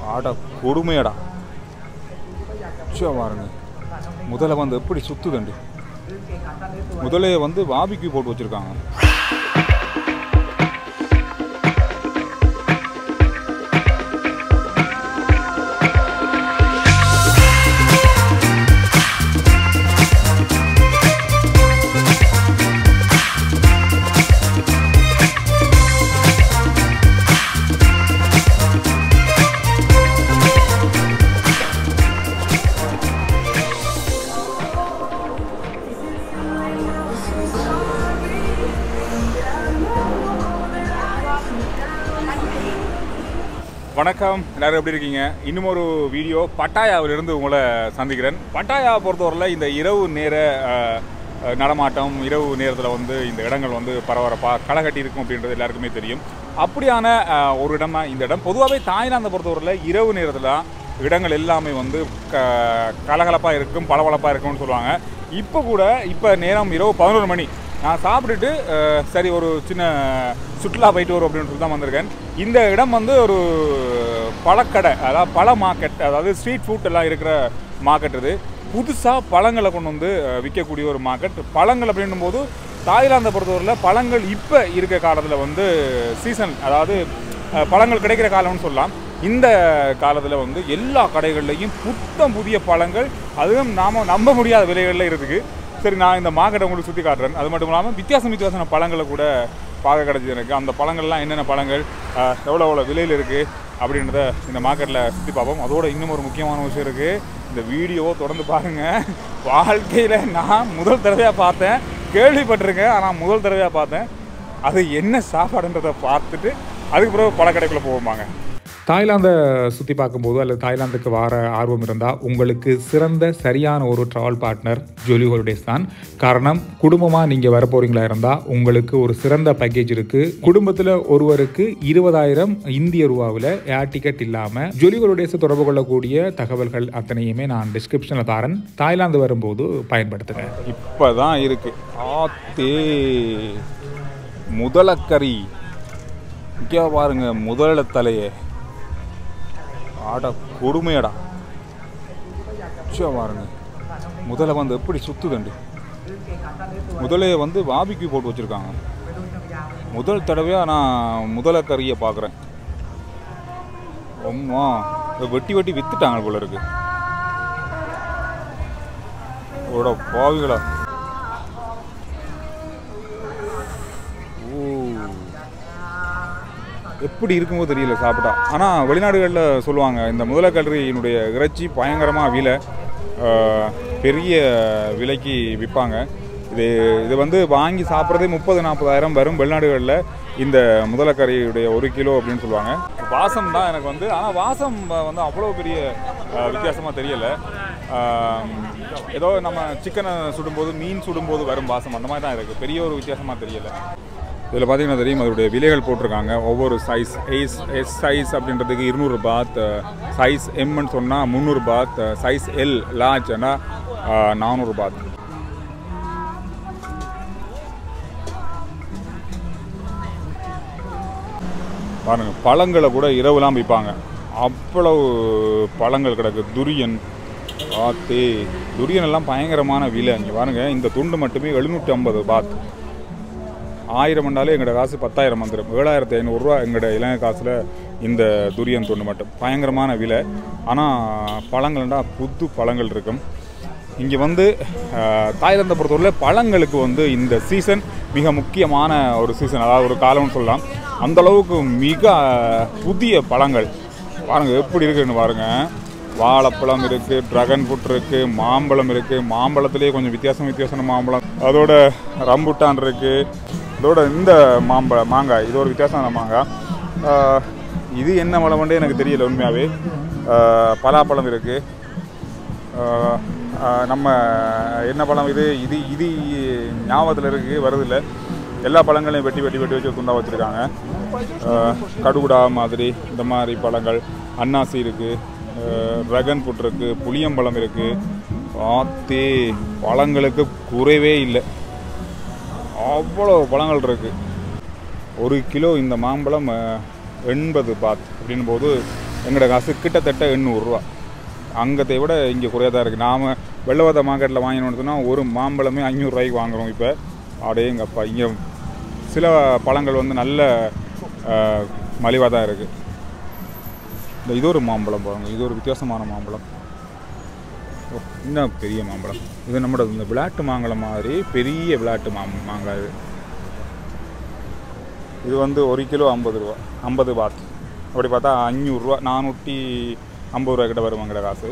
ஆட கொடுமையடா ச்சே, பாருங்க முதல்ல வந்து எப்படி சுத்துதண்டு முதலே வந்து பாபிக்கு போட்டு வச்சிருக்காங்க வணக்கம் எல்லாரும் எப்படி இருக்கீங்க இன்னும் ஒரு வீடியோ பட்டாயாவிலிருந்து உங்களை சந்திக்கிறேன் பட்டாயாவை பொறுத்தவரையில் இந்த இரவு நேர அஹ், அஹ், நடமாட்டம் இரவு நேரத்தில் வந்து இந்த இடங்கள் வந்து பரபரப்பாக களை கட்டி இருக்கும் அப்படின்றது எல்லாருக்குமே தெரியும் அப்படியான அஹ், ஒரு இடமா இந்த இடம் பொதுவாகவே தாய்லாந்தை பொறுத்தவரையில் இரவு நேரத்தில் இடங்கள் எல்லாமே வந்து க கலகலப்பாக இருக்கும் பளபளப்பாக இருக்கும்னு சொல்லுவாங்க இப்போ கூட இப்போ நேரம் இரவு பதினோரு மணி நான் சாப்பிட்டுட்டு அஹ், சரி ஒரு சின்ன சுற்றுலா போயிட்டு வரும் அப்படின்னு சொல்லி தான் வந்திருக்கேன் இந்த இடம் வந்து ஒரு பழக்கடை அதாவது பழ மார்க்கெட் அதாவது ஸ்ட்ரீட் ஃபுட் எல்லாம் இருக்கிற மார்க்கெட் இது புதுசாக பழங்களை கொண்டு வந்து அஹ், விற்கக்கூடிய ஒரு மார்க்கெட் பழங்கள் அப்படின்னும் போது தாய்லாந்தை பொறுத்தவரையில் பழங்கள் இப்போ இருக்க காலத்தில் வந்து சீசன் அதாவது அஹ், பழங்கள் கிடைக்கிற காலம்னு சொல்லலாம் இந்த காலத்தில் வந்து எல்லா கடைகள்லையும் புத்தம் புதிய பழங்கள் அதுவும் நாம் நம்ப முடியாத விலைகளில் இருக்குது சரி நான் இந்த மார்க்கெட்டை உங்களுக்கு சுற்றி காட்டுறேன் அது மட்டும் இல்லாமல் வித்தியாசம் வித்தியாசமான பழங்களை கூட பார்க்க கிடச்சிது எனக்கு அந்த பழங்கள்லாம் என்னென்ன பழங்கள் அஹ், எவ்வளோ எவ்வளோ விலையில் இருக்குது அப்படின்றத இந்த மார்க்கெட்டில் சுற்றி பார்ப்போம் அதோட இன்னும் ஒரு முக்கியமான விஷயம் இருக்குது இந்த வீடியோவை தொடர்ந்து பாருங்கள் வாழ்க்கையில் நான் முதல் தடவையாக பார்த்தேன் கேள்விப்பட்டிருக்கேன் ஆனால் முதல் தடவையாக பார்த்தேன் அது என்ன சாப்பாடுன்றதை பார்த்துட்டு அதுக்கு பிறகு பழக்கடைக்குள்ளே போவோமாங்க தாய்லாந்தை சுற்றி பார்க்கும்போது அல்லது தாய்லாந்துக்கு வர ஆர்வம் இருந்தால் உங்களுக்கு சிறந்த சரியான ஒரு ட்ராவல் பார்ட்னர் ஜொலி ஹாலிடேஸ் தான் காரணம் குடும்பமாக நீங்கள் வர போகிறீங்களா இருந்தால் உங்களுக்கு ஒரு சிறந்த பேக்கேஜ் இருக்குது குடும்பத்தில் ஒருவருக்கு இருபதாயிரம் இந்திய ரூபாவில் ஏர் டிக்கெட் இல்லாமல் ஜொலி ஹாலிடேஸை தொடர்பு கொள்ளக்கூடிய தகவல்கள் அத்தனையுமே நான் டிஸ்கிரிப்ஷனில் தரேன் தாய்லாந்து வரும்போது பயன்படுத்துகிறேன் இப்போ தான் இருக்குது ஆத்தே முதலக்கறி இங்கே பாருங்க முதல தலையே ஆட கொடுமையடா ச்சே, பாருங்க முதல்ல வந்து எப்படி சுத்துதண்டு முதலே வந்து பாபிக்கு போட்டு வச்சிருக்காங்க முதல் தடவையாக நான் முதல கறியை பார்க்குறேன் அம்மா இதை வெட்டி வெட்டி வித்துட்டாங்க போல இருக்கு ஓட பாவிகளா ஓ எப்படி இருக்குமோ தெரியல சாப்பிட்டா ஆனால் வெளிநாடுகளில் சொல்லுவாங்க இந்த முதலக்கல்றியினுடைய இறைச்சி பயங்கரமாக விலை ஆஹ், பெரிய விலைக்கு விற்பாங்க இது இது வந்து வாங்கி சாப்பிட்றதே முப்பது நாற்பதாயிரம் வரும் வெளிநாடுகளில் இந்த முதலக்கறியுடைய ஒரு கிலோ அப்படின்னு சொல்லுவாங்க வாசம் தான் எனக்கு வந்து ஆனால் வாசம் வந்து அவ்வளோ பெரிய வித்தியாசமாக தெரியலை ஆஹ், ஏதோ நம்ம சிக்கனை சுடும்போது மீன் சுடும்போது வரும் வாசம் அந்த மாதிரி தான் இருக்குது பெரிய ஒரு வித்தியாசமாக தெரியலை இதில் பார்த்தீங்கன்னா தெரியும் அதோடைய விலைகள் போட்டிருக்காங்க ஒவ்வொரு சைஸ் எஸ் எஸ் சைஸ் அப்படின்றதுக்கு இருநூறு பாத் சைஸ் எம்னு சொன்னால் முந்நூறு பாத் சைஸ் எல் லார்ஜ்னா நானூறு பாத் பாருங்க பழங்களை கூட இரவுலாம் விற்பாங்க அவ்வளவு பழங்கள் கிடக்கு துரியன் ஆத்தே துரியன் எல்லாம் பயங்கரமான விலை இங்கே பாருங்க இந்த துண்டு மட்டுமே எழுநூற்றி ஐம்பது பாத் ஆயிரம் வந்தாலே எங்களோட காசு பத்தாயிரம் வந்துடும் ஏழாயிரத்தி ஐநூறுரூவா எங்களோட இலங்கை காசில் இந்த துரியன் துண்டு மட்டும் பயங்கரமான விலை ஆனால் பழங்கள்டா புது பழங்கள் இருக்கும் இங்கே வந்து அஹ், தாய்லாந்தை பொறுத்தவரையில் பழங்களுக்கு வந்து இந்த சீசன் மிக முக்கியமான ஒரு சீசன் அதாவது ஒரு காலம்னு சொல்லலாம் அந்த அளவுக்கு மிக அஹ், புதிய பழங்கள் பாருங்கள் எப்படி இருக்குன்னு பாருங்கள் வாழைப்பழம் இருக்குது ட்ராகன் ஃப்ரூட் இருக்குது மாம்பழம் இருக்குது மாம்பழத்துலேயே கொஞ்சம் வித்தியாசம் வித்தியாசமான மாம்பழம் அதோட ரம்புட்டான் இருக்குது இதோட இந்த மாம்பழ மாங்காய் இது ஒரு வித்தியாசமான மாங்காய் ஆஹ், இது என்ன பழம்ன்றே எனக்கு தெரியல உண்மையாகவே பலாப்பழம் இருக்குது நம்ம என்ன பழம் இது இது இது ஞாபகத்தில் இருக்குது வருதில்ல எல்லா பழங்களையும் வெட்டி வெட்டி வெட்டி வச்சு ஒரு துண்டா வச்சுருக்காங்க கடுகுடா மாதிரி இந்த மாதிரி பழங்கள் அன்னாசி இருக்குது ட்ராகன் ஃப்ரூட் இருக்குது புளியம்பழம் இருக்குது ஆத்தே பழங்களுக்கு குறைவே இல்லை அவ்வளோ பழங்கள் இருக்குது ஒரு கிலோ இந்த மாம்பழம் அஹ், எண்பது பாத் அப்படின் போது எங்களோட காசு கிட்டத்தட்ட எண்ணூறுரூவா அங்கத்தை விட இங்கே குறையாக தான் இருக்குது நாம் வெள்ளவத மார்க்கெட்டில் வாங்கினோம்னா ஒரு மாம்பழமே அஞ்சூறுரூவாய்க்கு வாங்குறோம் இப்போ அப்படியே எங்கப்பா இங்கே சில பழங்கள் வந்து நல்ல மலிவாக தான் இருக்குது இந்த இது ஒரு மாம்பழம் பாருங்க இது ஒரு வித்தியாசமான மாம்பழம் ஓ இன்னும் பெரிய மாம்பழம் இது நம்மளோட இந்த விளாட்டு மாம்பழம் மாதிரி பெரிய விளாட்டு மா மாங்காய் இது இது வந்து ஒரு கிலோ ஐம்பது ரூபா ஐம்பது பாத் அப்படி பார்த்தா அஞ்சூறுரூவா நானூற்றி ஐம்பது ரூபா கிட்ட வருவாங்கிற காசு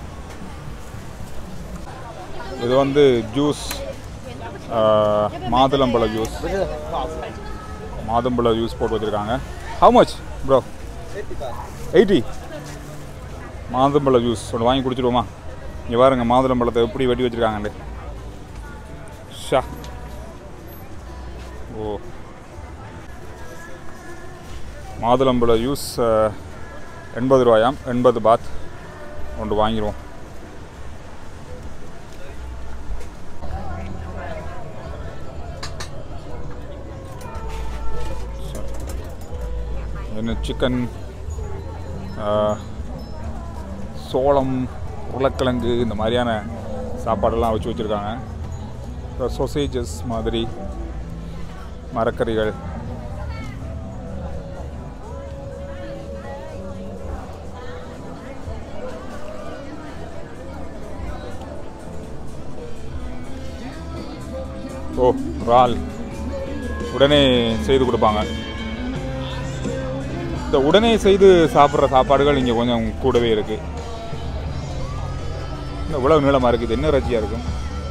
இது வந்து ஜூஸ் மாதுளம்பழ ஜூஸ் மாதுளம்பழ ஜூஸ் போட்டு வச்சுருக்காங்க ஹவு மச் ப்ரோ எயிட்டி மாதுளம்பழ ஜூஸ் ஒன்று வாங்கி குடிச்சிடுவோமா இங்கே பாருங்க மாதுளம்பழத்தை எப்படி வெட்டி வச்சுருக்காங்கண்டு ஷா ஓ மாதுளம்பழ ஜூஸ் அஹ், எண்பது ரூபாயாம் எண்பது பாத் ஒன்று வாங்கிடுவோம் என்ன சிக்கன் சோளம் உருளைக்கிழங்கு இந்த மாதிரியான சாப்பாடெல்லாம் வச்சு வச்சுருக்காங்க சொசேஜஸ் மாதிரி மரக்கறிகள் ஓ இறால் உடனே செய்து கொடுப்பாங்க இந்த உடனே செய்து சாப்பிட்ற சாப்பாடுகள் இங்கே கொஞ்சம் கூடவே இருக்குது இந்த உலக நீளமாக இருக்குது இது என்ன ரஜியாக இருக்கும்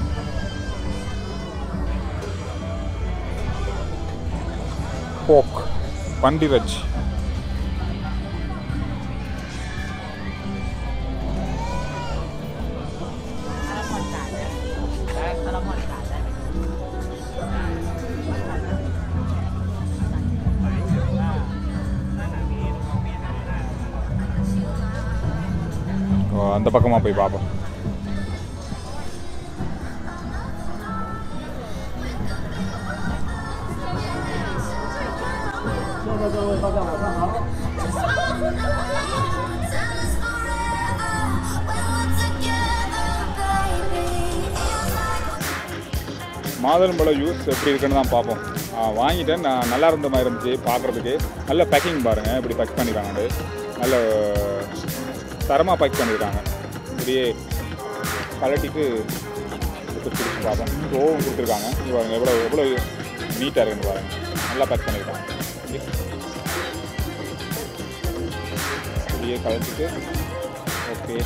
போக் பண்டி ரஜ் ஓ, அந்த பக்கமாக போய் பார்ப்போம் மாதுளம்பழ ஜூஸ் எப்படி இருக்குன்னு தான் பார்ப்போம் ஆ, வாங்கிட்டேன் நான் நல்லா இருந்த மாதிரி இருந்துச்சு பார்க்குறதுக்கு நல்ல பேக்கிங் பாருங்கள் இப்படி பேக் பண்ணியிருக்காங்க நல்ல தரமாக பேக் பண்ணியிருக்காங்க இப்படியே கலட்டிட்டு எடுத்து பிடிச்சி பார்ப்போம் ஓவும் கொடுத்துருக்காங்க இங்க பாருங்க எவ்வளோ எவ்வளோ நீட்டாக இருக்குன்னு பாருங்க நல்லா பேக் பண்ணியிருக்காங்க இப்படி. இப்படியே கலட்டிட்டு ஓகே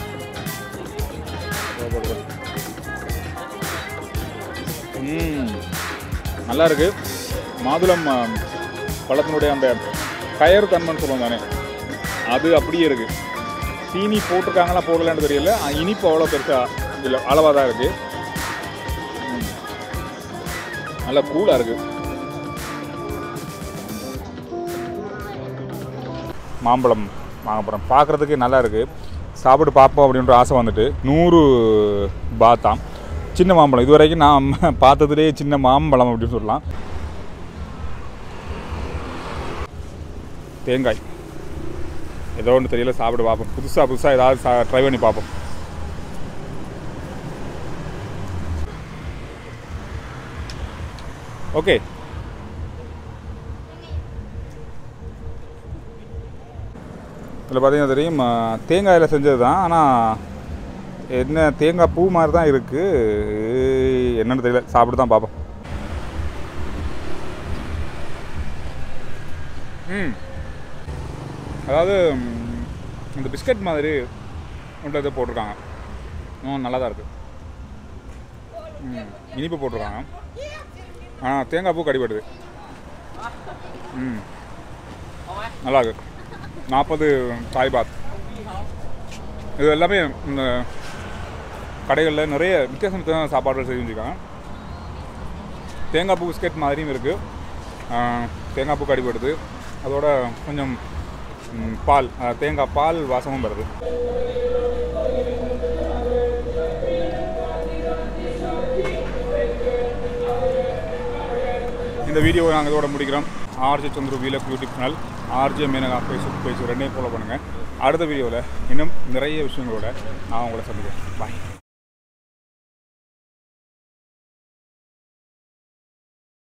ம் நல்லா இருக்கு மாதுளம் ஆ, பழத்தினுடைய அந்த கயறு தன்மைன்னு சொல்லுவோம் தானே அது அப்படியே இருக்கு சீனி போட்டிருக்காங்களா போடலான்னு தெரியல ஆ, இனிப்பு அவ்வளோ பெருசாக இல்லை அளவாக தான் இருக்கு ம். நல்லா கூலாக இருக்கு மாம்பழம் வாங்கப்போகிறோம் பார்க்குறதுக்கு நல்லா இருக்கு சாப்பிட்டு பார்ப்போம் அப்படின்ற ஆசை வந்துட்டு நூறு பாத்தாம் சின்ன மாம்பழம் இது வரைக்கும் நான் பார்த்ததுலேயே சின்ன மாம்பழம் அப்படின்னு சொல்லலாம் தேங்காய் ஏதோ ஒன்று தெரியல சாப்பிட்டு பார்ப்போம் புதுசாக புதுசாக ஏதாவது ட்ரை பண்ணி பார்ப்போம் ஓகே இதில் பார்த்தீங்கன்னா தெரியும் ஆ, தேங்காயில் செஞ்சது தான் ஆனால் என்ன தேங்காய் பூ மாதிரி தான் இருக்குது என்னன்னு தெரியல சாப்பிட்டு தான் பார்ப்போம் ம் அதாவது ம், இந்த பிஸ்கட் மாதிரி உள்ள இதை போட்டிருக்காங்க ம் நல்லா தான் இருக்குது ம் இனிப்பு போட்டிருக்காங்க ஆ தேங்காய் பூ கடிபடுது ம் நல்லா இருக்கு நாற்பது தாய் பாத் இது எல்லாமே இந்த கடைகளில் நிறைய வித்தியாச வித்தியாச சாப்பாடுகள் செஞ்சு வச்சுருக்காங்க தேங்காய் பூ பிஸ்கெட் மாதிரியும் இருக்குது தேங்காய் பூ கடிபடுது அதோட கொஞ்சம் ம், பால் அஹ், தேங்காய் பால் வாசமும் வருது இந்த வீடியோவை நாங்கள் இதோட முடிக்கிறோம் ஆர்ஜே சந்துரு வீலக் YouTube channel RJ Menaka Facebook page ரெண்டையும் ஃபாலோ பண்ணுங்கள் அடுத்த வீடியோவில் இன்னும் நிறைய விஷயங்களோட நான் உங்களை சந்திக்கிறேன் பாய்